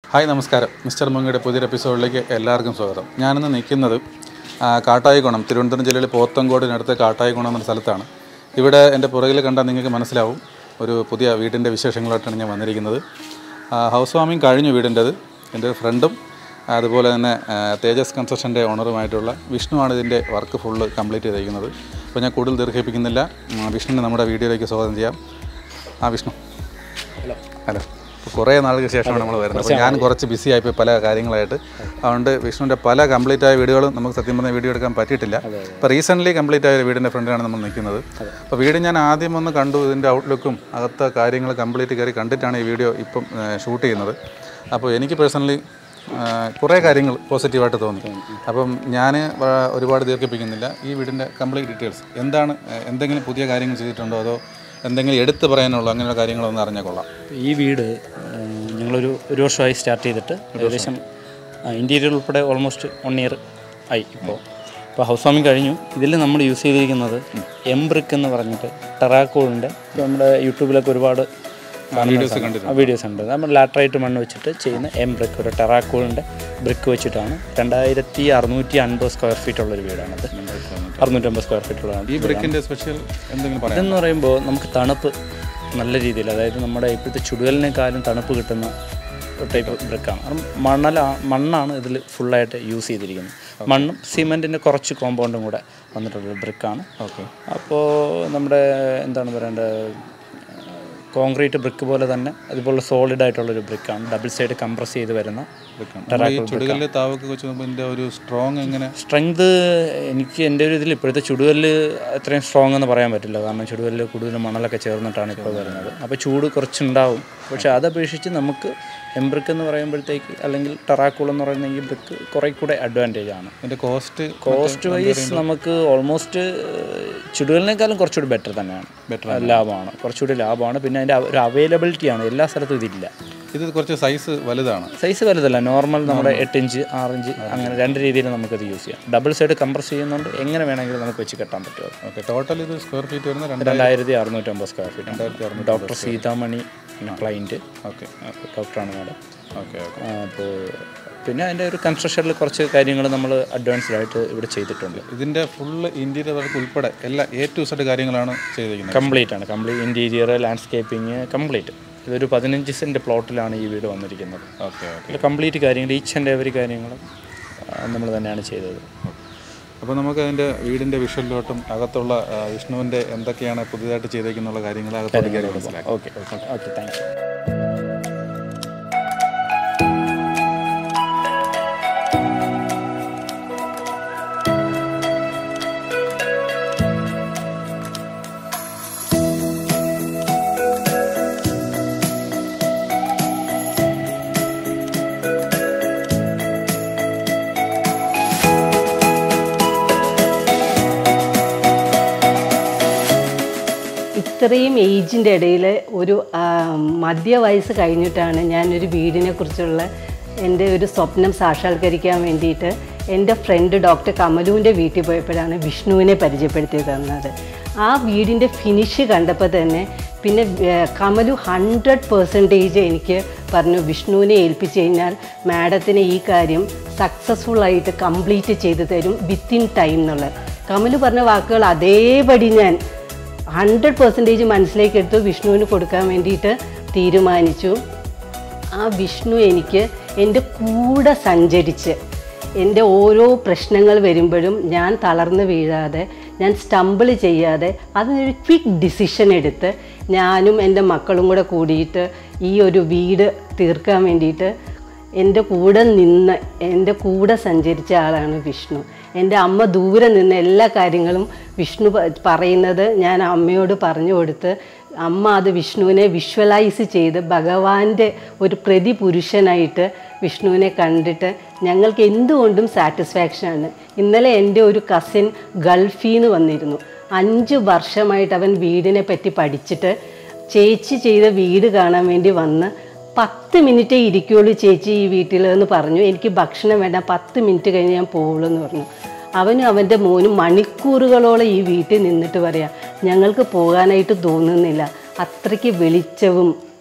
hi നമസ്കാരം mister മങ്ങയുടെ പുതിയൊരു എപ്പിസോഡിലേക്ക് എല്ലാവർക്കും സ്വാഗതം ഞാനിന്ന് നിൽക്കുന്നത് ആ, കാട്ടായിക്കുണം തിരുവനന്തപുരം ജില്ലയിൽ പോത്തങ്കോടിനടുത്ത് കാട്ടായിക്കുണം എന്ന സ്ഥലത്താണ് ഇവിടെ എൻ്റെ പുറകിൽ കണ്ടാൽ നിങ്ങൾക്ക് മനസ്സിലാവും ഒരു പുതിയ വീടിൻ്റെ വിശേഷങ്ങളായിട്ടാണ് ഞാൻ വന്നിരിക്കുന്നത് ആ, ഹൗസ് വാമിംഗ് കഴിഞ്ഞു വീടിൻ്റെത് എൻ്റെ ഒരു ഫ്രണ്ടും അതുപോലെ തന്നെ ആ, തേജസ് കൺസ്ട്രക്ഷൻ്റെ ഓണറുമായിട്ടുള്ള വിഷ്ണുവാണ് ഇതിൻ്റെ വർക്ക് ഫുള്ള് കംപ്ലീറ്റ് ചെയ്തിരിക്കുന്നത് അപ്പോൾ ഞാൻ കൂടുതൽ ദീർഘിപ്പിക്കുന്നില്ല ഉം, വിഷ്ണുവിനെ നമ്മുടെ വീഡിയോയിലേക്ക് സ്വാഗതം ചെയ്യാം ആ വിഷ്ണു ഹലോ ഹലോ ഇപ്പോൾ കുറേ നാളുകൾക്ക് ശേഷമാണ് നമ്മൾ വരുന്നത് അപ്പോൾ ഞാൻ കുറച്ച് ബിസി ആയിപ്പോയി പല കാര്യങ്ങളായിട്ട് അതുകൊണ്ട് വിഷ്ണുവിൻ്റെ പല കംപ്ലീറ്റ് ആയ വീഡിയോകളും നമുക്ക് സത്യം പറഞ്ഞാൽ വീഡിയോ എടുക്കാൻ പറ്റിയിട്ടില്ല ഇപ്പോൾ റീസെൻ്റ്ലി കംപ്ലീറ്റ് ആയ ഒരു വീടിൻ്റെ ഫ്രണ്ടിലാണ് നമ്മൾ നിൽക്കുന്നത് അപ്പോൾ വീട് ഞാൻ ആദ്യം ഒന്ന് കണ്ടു ഇതിൻ്റെ ഔട്ട്ലുക്കും അകത്തെ കാര്യങ്ങൾ കംപ്ലീറ്റ് കയറി കണ്ടിട്ടാണ് ഈ വീഡിയോ ഇപ്പം ഷൂട്ട് ചെയ്യുന്നത് അപ്പോൾ എനിക്ക് പേഴ്സണലി കുറേ കാര്യങ്ങൾ പോസിറ്റീവായിട്ട് തോന്നി അപ്പം ഞാൻ ഒരുപാട് ദീർഘിപ്പിക്കുന്നില്ല ഈ വീടിൻ്റെ കംപ്ലീറ്റ് ഡീറ്റെയിൽസ് എന്താണ് ആ, എന്തെങ്കിലും പുതിയ കാര്യങ്ങൾ ചെയ്തിട്ടുണ്ടോ അതോ എന്തെങ്കിലും എടുത്തു പറയാനുള്ളൂ അങ്ങനെയുള്ള കാര്യങ്ങളൊന്നും അറിഞ്ഞാൽ കൊള്ളാം ഈ വീട് ഏഹ്, ഞങ്ങളൊരു ഒരു വർഷമായി സ്റ്റാർട്ട് ചെയ്തിട്ട് ഏകദേശം ഇൻറ്റീരിയർ ഉൾപ്പെടെ ഓൾമോസ്റ്റ് വൺ ഇയർ ആയി ഇപ്പോൾ ഇപ്പോൾ ഹൗസ് വാമിംഗ് കഴിഞ്ഞു ഇതിൽ നമ്മൾ യൂസ് ചെയ്തിരിക്കുന്നത് എംബ്രിക്ക് എന്ന് പറഞ്ഞിട്ട് ടെറാക്കോളിൻ്റെ നമ്മുടെ യൂട്യൂബിലൊക്കെ ഒരുപാട് വീഡിയോസ് കണ്ടിട്ടുണ്ട് വീഡിയോസ് ഉണ്ട് നമ്മൾ ലാറ്ററൈറ്റ് മണ്ണ് വെച്ചിട്ട് ചെയ്യുന്ന എം ബ്രിക്ക് ഒരു ടെറാക്കോളിൻ്റെ ബ്രിക്ക് വെച്ചിട്ടാണ് രണ്ടായിരത്തി അറുന്നൂറ്റി അൻപത് സ്ക്വയർ ഫീറ്റ് ഉള്ളൊരു വീടാണത് അറുന്നൂറ്റമ്പത് സ്ക്വയർ ഫീറ്റ് ഉള്ളതാണ് ഈ ബ്രിക്കിന്റെ സ്പെഷ്യൽ എന്തെങ്കിലും പറയാം ഇതെന്ന് പറയുമ്പോൾ നമുക്ക് തണുപ്പ് നല്ല രീതിയിൽ അതായത് നമ്മുടെ ഇപ്പോഴത്തെ ചുടുകലിനേക്കാളും തണുപ്പ് കിട്ടുന്ന ഒരു ടൈപ്പ് ബ്രിക്കാണ് കാരണം മണല മണ്ണാണ് ഇതിൽ ഫുള്ളായിട്ട് യൂസ് ചെയ്തിരിക്കുന്നത് മണ്ണും സിമെൻറ്റിൻ്റെ കുറച്ച് കോമ്പൗണ്ടും കൂടെ വന്നിട്ടുള്ള ബ്രിക്കാണ് ഓക്കെ അപ്പോൾ നമ്മുടെ എന്താണ് പറയേണ്ടത് കോൺക്രീറ്റ് ബ്രിക്ക് പോലെ തന്നെ അതുപോലെ സോളിഡ് ആയിട്ടുള്ളൊരു ബ്രിക്കാണ് ഡബിൾ സൈഡ് കംപ്രസ് ചെയ്ത് വരുന്ന ഈ ചുടുകല്ല് താവൊക്കെ വെച്ച് നോക്കുമ്പോൾ ഇതിന്റെ ഒരു സ്ട്രോങ് എങ്ങനെ സ്ട്രെങ്ത് എനിക്ക് എൻ്റെ ഒരു ഇതിൽ ഇപ്പോഴത്തെ ചുടുകല്ല് അത്രയും സ്ട്രോങ് എന്ന് പറയാൻ പറ്റില്ല കാരണം ചുടുകല്ല് കൂടുതൽ മണലൊക്കെ ചേർന്നിട്ടാണ് ഇപ്പോൾ വരുന്നത് അപ്പോൾ ചൂട് കുറച്ചുണ്ടാവും പക്ഷേ അതപേക്ഷിച്ച് നമുക്ക് എംബ്രിക്ക് എന്ന് പറയുമ്പോഴത്തേക്ക് അല്ലെങ്കിൽ ടെറാക്കൂൾ എന്ന് പറയുന്ന ഈ ബ്രിക്ക് കുറേ കൂടെ അഡ്വാൻറ്റേജ് ആണ് ഇതിന്റെ കോസ്റ്റ് കോസ്റ്റ് വൈസ് നമുക്ക് ഓൾമോസ്റ്റ് ചുടുകലിനേക്കാളും കുറച്ചുകൂടി ബെറ്റർ തന്നെയാണ് Better ലാഭമാണ് കുറച്ചുകൂടി ലാഭമാണ് പിന്നെ അതിൻ്റെ ഒരു അവൈലബിലിറ്റിയാണ് എല്ലാ സ്ഥലത്തും ഇതില്ല ഇത് കുറച്ച് സൈസ് വലുതാണ് സൈസ് വലുതല്ല നോർമൽ നമ്മുടെ എട്ട് ഇഞ്ച് ആറ് ഇഞ്ച് അങ്ങനെ രണ്ട് രീതിയിൽ നമുക്കത് യൂസ് ചെയ്യാം ഡബിൾ സൈഡ് കംപ്രസ് ചെയ്യുന്നുണ്ട് എങ്ങനെ വേണമെങ്കിലും നമുക്ക് വെച്ച് കെട്ടാൻ പറ്റും ഓക്കെ ടോട്ടൽ ഇത് സ്ക്വയർ ഫീറ്റ് വരുന്ന രണ്ടായിരത്തി രണ്ടായിരത്തി അറുന്നൂറ്റമ്പത് സ്ക്വയർ ഫീറ്റ് രണ്ടായിരത്തി അറുന്നൂറ് ഡോക്ടർ സീതാമണി ക്ലൈൻറ്റ് ഓക്കെ ഡോക്ടറാണ് മാഡം ഓക്കെ ഓക്കെ അപ്പോൾ പിന്നെ അതിൻ്റെ ഒരു കൺസ്ട്രക്ഷനിൽ കുറച്ച് കാര്യങ്ങൾ നമ്മൾ അഡ്വാൻസ്ഡ് ആയിട്ട് ഇവിടെ ചെയ്തിട്ടുണ്ട് ഇതിന്റെ ഫുള്ള് ഇന്റീരിയർ വർക്ക് ഉൾപ്പെടെ എല്ലാ എ ടു സെഡ് കാര്യങ്ങളാണ് ചെയ്തിരിക്കുന്നത് കംപ്ലീറ്റ് ആണ് കംപ്ലീറ്റ് ഇൻറ്റീരിയർ ലാൻഡ്സ്കേപ്പിംഗ് കംപ്ലീറ്റ് ഇതൊരു പതിനഞ്ച് സെൻറ്റ് പ്ലോട്ടിലാണ് ഈ വീട് വന്നിരിക്കുന്നത് ഓക്കെ ഓക്കെ ഇതിൽ കംപ്ലീറ്റ് കാര്യങ്ങൾ ഈച്ച് ആൻഡ് എവറി കാര്യങ്ങൾ നമ്മൾ തന്നെയാണ് ചെയ്തത് അപ്പോൾ നമുക്ക് അതിൻ്റെ വീടിൻ്റെ വിഷ്വലിലോട്ടും അകത്തുള്ള ആ, വിഷ്ണുവിൻ്റെ എന്തൊക്കെയാണ് പുതിയതായിട്ട് ചെയ്തേക്കുന്നുള്ള കാര്യങ്ങൾ അകത്തോട്ട് കയറി മനസ്സിലാക്കാം okay okay okay thank you ഇത്രയും ഏജിൻ്റെ ഇടയിൽ ഒരു ആ, മധ്യവയസ്സ് കഴിഞ്ഞിട്ടാണ് ഞാനൊരു വീടിനെ കുറിച്ചുള്ള എൻ്റെ ഒരു സ്വപ്നം സാക്ഷാത്കരിക്കാൻ വേണ്ടിയിട്ട് എൻ്റെ ഫ്രണ്ട് ഡോക്ടർ കമലുവിൻ്റെ വീട്ടിൽ പോയപ്പോഴാണ് വിഷ്ണുവിനെ പരിചയപ്പെടുത്തി തന്നത് ആ വീടിൻ്റെ ഫിനിഷ് കണ്ടപ്പോൾ തന്നെ പിന്നെ ഏ, കമലു ഹൺഡ്രഡ് പെർസെൻറ്റേജ് എനിക്ക് പറഞ്ഞു വിഷ്ണുവിനെ ഏൽപ്പിച്ച് കഴിഞ്ഞാൽ മാഡത്തിന് ഈ കാര്യം സക്സസ്ഫുൾ ആയിട്ട് കംപ്ലീറ്റ് ചെയ്തു തരും വിത്തിൻ ടൈം എന്നുള്ളത് കമലു പറഞ്ഞ വാക്കുകൾ അതേപടി ഞാൻ ഹൺഡ്രഡ് പെർസെൻറ്റേജ് മനസ്സിലേക്ക് എടുത്ത് വിഷ്ണുവിന് കൊടുക്കാൻ വേണ്ടിയിട്ട് തീരുമാനിച്ചു ആ വിഷ്ണു എനിക്ക് എൻ്റെ കൂടെ സഞ്ചരിച്ച് എൻ്റെ ഓരോ പ്രശ്നങ്ങൾ വരുമ്പോഴും ഞാൻ തളർന്നു വീഴാതെ ഞാൻ സ്റ്റമ്പിൾ ചെയ്യാതെ അതിനൊരു ക്വിക്ക് ഡിസിഷൻ എടുത്ത് ഞാനും എൻ്റെ മക്കളും കൂടെ കൂടിയിട്ട് ഈ ഒരു വീട് തീർക്കാൻ വേണ്ടിയിട്ട് എൻ്റെ കൂടെ നിന്ന് എൻ്റെ കൂടെ സഞ്ചരിച്ച ആളാണ് വിഷ്ണു എൻ്റെ അമ്മ ദൂരെ നിന്ന് എല്ലാ കാര്യങ്ങളും വിഷ്ണു പ- പറയുന്നത് ഞാൻ അമ്മയോട് പറഞ്ഞു കൊടുത്ത് അമ്മ അത് വിഷ്ണുവിനെ വിഷ്വലൈസ് ചെയ്ത് ഭഗവാന്റെ ഒരു പ്രതിപുരുഷനായിട്ട് വിഷ്ണുവിനെ കണ്ടിട്ട് ഞങ്ങൾക്ക് എന്തുകൊണ്ടും സാറ്റിസ്ഫാക്ഷനാണ് ഇന്നലെ എൻ്റെ ഒരു കസിൻ ഗൾഫിൽ നിന്ന് വന്നിരുന്നു അഞ്ച് വർഷമായിട്ട് അവൻ വീടിനെ പറ്റി പഠിച്ചിട്ട് ചേച്ചി ചെയ്ത വീട് കാണാൻ വേണ്ടി വന്ന് പത്ത് മിനിറ്റേ ഇരിക്കുകയുള്ളൂ ചേച്ചി ഈ വീട്ടിൽ എന്ന് പറഞ്ഞു എനിക്ക് ഭക്ഷണം വേണ്ട പത്ത് മിനിറ്റ് കഴിഞ്ഞ് ഞാൻ പോവുള്ളൂ എന്ന് പറഞ്ഞു അവനും അവൻ്റെ മോനും മണിക്കൂറുകളോളം ഈ വീട്ടിൽ നിന്നിട്ട് പറയാം ഞങ്ങൾക്ക് പോകാനായിട്ട് തോന്നുന്നില്ല അത്രയ്ക്ക് വെളിച്ചവും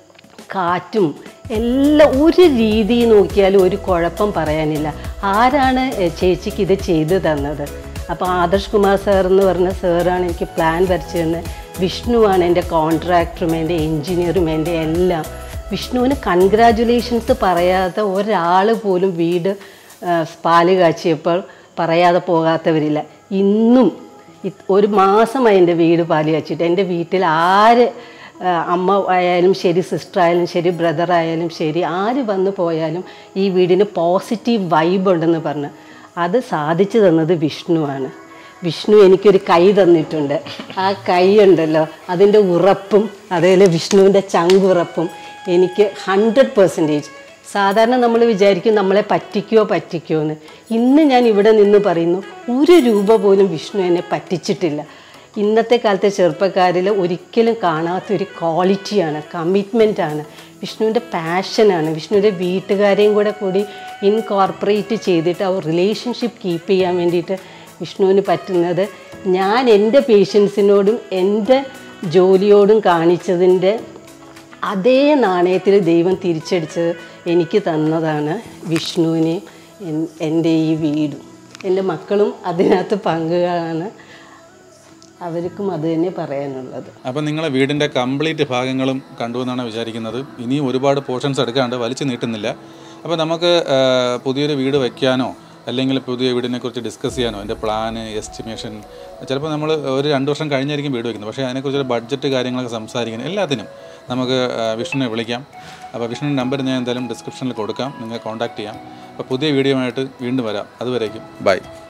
കാറ്റും എല്ലാം ഒരു രീതി നോക്കിയാലും ഒരു കുഴപ്പം പറയാനില്ല ആരാണ് എ, ചേച്ചിക്ക് ഇത് ചെയ്തു തന്നത് അപ്പോൾ ആദർശ് കുമാർ സാർ എന്ന് പറഞ്ഞ സാറാണ് എനിക്ക് പ്ലാൻ വരച്ചു തന്നത് വിഷ്ണുവാണ് എൻ്റെ കോൺട്രാക്ടറും എൻ്റെ എൻജിനീയറും എൻ്റെ എല്ലാം വിഷ്ണുവിന് കൺഗ്രാജുലേഷൻസ് പറയാത്ത ഒരാൾ പോലും വീട് ആ, പാല് കാച്ചിയപ്പോൾ പറയാതെ പോകാത്തവരില്ല ഇന്നും ഇത് ഒരു മാസമായി എൻ്റെ വീട് പാല് കാച്ചിട്ട് എൻ്റെ വീട്ടിൽ ആര് ആ, അമ്മ ആയാലും ശരി സിസ്റ്റർ ആയാലും ശരി ബ്രദർ ആയാലും ശരി ആര് വന്നു പോയാലും ഈ വീടിന് പോസിറ്റീവ് വൈബ് ഉണ്ടെന്ന് പറഞ്ഞ് അത് സാധിച്ചു തന്നത് വിഷ്ണുവാണ് വിഷ്ണു എനിക്കൊരു കൈ തന്നിട്ടുണ്ട് ആ കൈ ഉണ്ടല്ലോ അതിൻ്റെ ഉറപ്പും അതേപോലെ വിഷ്ണുവിൻ്റെ ചങ്കുറപ്പും എനിക്ക് ഹൺഡ്രഡ് പെർസെൻറ്റേജ് സാധാരണ നമ്മൾ വിചാരിക്കും നമ്മളെ പറ്റിക്കോ പറ്റിക്കോ എന്ന് ഇന്ന് ഞാൻ ഇവിടെ നിന്ന് പറയുന്നു ഒരു രൂപ പോലും വിഷ്ണു എന്നെ പറ്റിച്ചിട്ടില്ല ഇന്നത്തെ കാലത്തെ ചെറുപ്പക്കാരിൽ ഒരിക്കലും കാണാത്തൊരു ക്വാളിറ്റിയാണ് കമ്മിറ്റ്മെൻറ്റാണ് വിഷ്ണുവിൻ്റെ പാഷനാണ് വിഷ്ണുവിൻ്റെ വീട്ടുകാരെയും കൂടെ കൂടി ഇൻകോർപ്പറേറ്റ് ചെയ്തിട്ട് ആ റിലേഷൻഷിപ്പ് കീപ്പ് ചെയ്യാൻ വേണ്ടിയിട്ട് വിഷ്ണുവിന് പറ്റുന്നത് ഞാൻ എൻ്റെ പേഷ്യൻസിനോടും എൻ്റെ ജോലിയോടും കാണിച്ചതിൻ്റെ അതേ നാണയത്തിൽ ദൈവം തിരിച്ചടിച്ചത് എനിക്ക് തന്നതാണ് വിഷ്ണുവിനെയും എൻ- എൻ്റെ ഈ വീടും എൻ്റെ മക്കളും അതിനകത്ത് പങ്കുകളാണ് അവർക്കും അത് തന്നെ പറയാനുള്ളത് അപ്പം നിങ്ങളെ വീടിൻ്റെ കംപ്ലീറ്റ് ഭാഗങ്ങളും കണ്ടു എന്നാണ് വിചാരിക്കുന്നത് ഇനിയും ഒരുപാട് പോർഷൻസ് എടുക്കാണ്ട് വലിച്ചു നീട്ടുന്നില്ല അപ്പോൾ നമുക്ക് ആ, പുതിയൊരു വീട് വയ്ക്കാനോ അല്ലെങ്കിൽ പുതിയ വീടിനെ കുറിച്ച് ഡിസ്കസ് ചെയ്യാനോ അതിൻ്റെ പ്ലാന് എസ്റ്റിമേഷൻ ചിലപ്പോൾ നമ്മൾ ഒരു രണ്ട് വർഷം കഴിഞ്ഞായിരിക്കും വീട് വയ്ക്കുന്നത് പക്ഷേ അതിനെക്കുറിച്ച് ബഡ്ജറ്റ് കാര്യങ്ങളൊക്കെ സംസാരിക്കാൻ എല്ലാത്തിനും നമുക്ക് ആ, വിഷ്ണുവിനെ വിളിക്കാം അപ്പോൾ വിഷ്ണുവിൻ്റെ നമ്പർ ഞാൻ എന്തായാലും ഡിസ്ക്രിപ്ഷനിൽ കൊടുക്കാം നിങ്ങൾ കോൺടാക്ട് ചെയ്യാം അപ്പോൾ പുതിയ വീഡിയോ ആയിട്ട് വീണ്ടും വരാം അതുവരേക്കും ബൈ